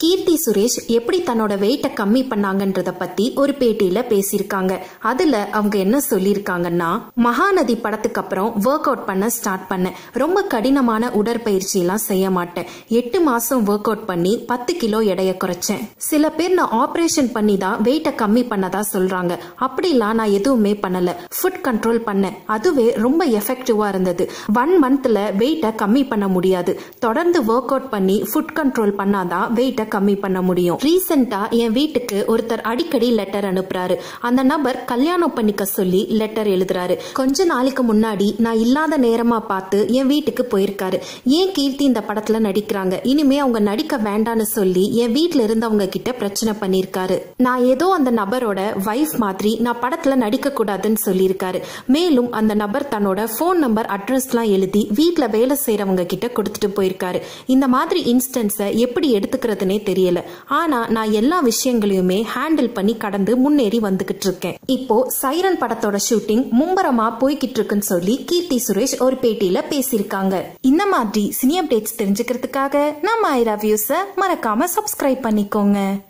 கீர்த்தி சுரேஷ் எப்படி தன்னோட வெயிட்டை கம்மி பண்ணாங்கன்றத பத்தி ஒரு பேட்டியில பேசியிருக்காங்க அதுல அவங்க என்ன சொல்லியிருக்காங்கன்னா மகாநதி படத்துக்கு அப்புறம் ஒர்க் அவுட் பண்ண ஸ்டார்ட் பண்ணேன் ரொம்ப கடினமான உடற்பயிற்சி எல்லாம் செய்ய மாட்டேன் எட்டு மாசம் ஒர்க் அவுட் பண்ணி பத்து கிலோ எடைய குறைச்சேன் சில பேர் நான் ஆபரேஷன் பண்ணி தான் வெயிட்டை கம்மி பண்ணதா சொல்றாங்க அப்படிலாம் நான் எதுவுமே பண்ணல ஃபுட் கண்ட்ரோல் பண்ணேன் அதுவே ரொம்ப எஃபெக்டிவா இருந்தது ஒன் மந்த்ல வெயிட்டை கம்மி பண்ண முடியாது தொடர்ந்து ஒர்க் அவுட் பண்ணி ஃபுட் கண்ட்ரோல் பண்ணாதான் வெயிட்டை கம்மி பண்ண முடியும் ரீசெண்டா என் வீட்டுக்கு ஒருத்தர் அடிக்கடி லெட்டர் அனுப்புறாரு அந்த நபர் கல்யாணம் பண்ணிக்க சொல்லி லெட்டர் எழுதுறாரு கொஞ்ச நாளைக்கு முன்னாடி நான் இல்லாத நேரமா பார்த்து என் வீட்டுக்கு போயிருக்காரு ஏன் கீர்த்தி இந்த படத்துல நடிக்கிறாங்க இனிமே அவங்க நடிக்க வேண்டான்னு சொல்லி என் வீட்ல இருந்து அவங்க கிட்ட பிரச்சனை பண்ணிருக்காரு நான் ஏதோ அந்த நபரோட வைஃப் மாதிரி நான் படத்துல நடிக்க கூடாதுன்னு சொல்லியிருக்காரு மேலும் அந்த நபர் தன்னோட ஃபோன் நம்பர் அட்ரஸ்லாம் எழுதி வீட்ல வேலை செய்யறவங்க கிட்ட கொடுத்துட்டு போயிருக்காரு இந்த மாதிரி இன்ஸ்டன்ஸை எப்படி எடுத்துக்கிறதுனே தெரியல ஆனா நான் எல்லா விஷயங்களையுமே ஹேண்டில் பண்ணி கடந்து முன்னேறி வந்துகிட்டு இருக்கேன் இப்போ சைரன் படத்தோட ஷூட்டிங் மும்பரமா போய்கிட்டு இருக்குன்னு சொல்லி கீர்த்தி சுரேஷ் ஒரு பேட்டியில பேசியிருக்காங்க இந்த மாதிரி சினி அப்டேட்ஸ் தெரிஞ்சுக்கிறதுக்காக நம்ம ஐரா வியூஸை மறக்காம சப்ஸ்கிரைப் பண்ணிக்கோங்க